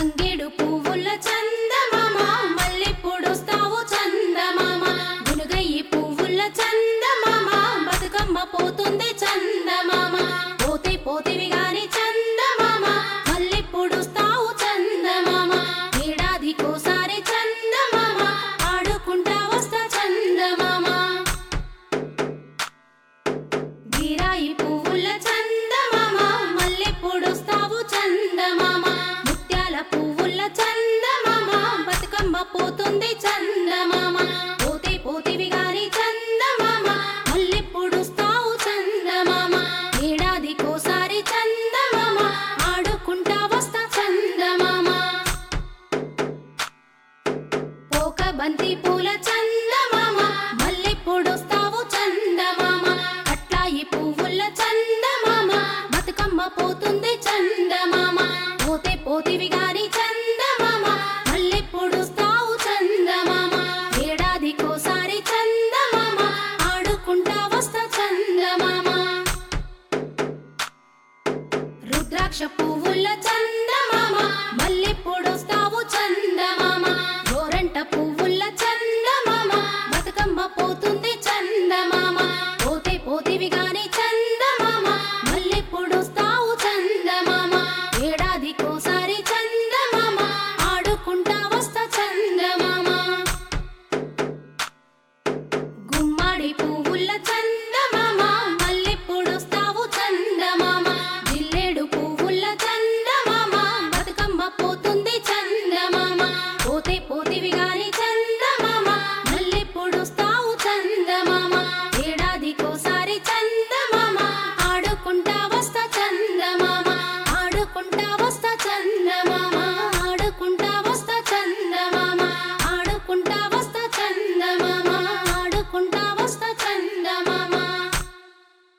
తంగేడు పువ్వుల చందమామ మల్లెప్పుడొస్తావు చందమామ గునుగయ్యి పువ్వుల చందమామ బతుకమ్మ పోతుంది చందమామ పోతే పోతివి గాని చందమామ మల్లెప్పుడొస్తావు చందమామ ఏడాదికోసారి చందమామ ఆడుకుంటా వస్తా చందమామ గిరాయి పువ్వుల చందమామ మల్లెప్పుడొస్తావు చందమామ ముత్యాల పువ్వుల చందమామ బతుకమ్మ పోతుంది చందమామ పోతే పోతివి గాని చందమామ మల్లెప్పుడొస్తావు చందమామ ఏడాదికోసారి చందమామ ఆడుకుంటా వస్తా చందమామ పోక బంతి పూల చందమామ మల్లెప్పుడొస్తావు చందమామ అట్లాయి పువ్వుల చందమామ బతుకమ్మ పోతుంది చందమామ పోతే పోతివి గాని చందమామ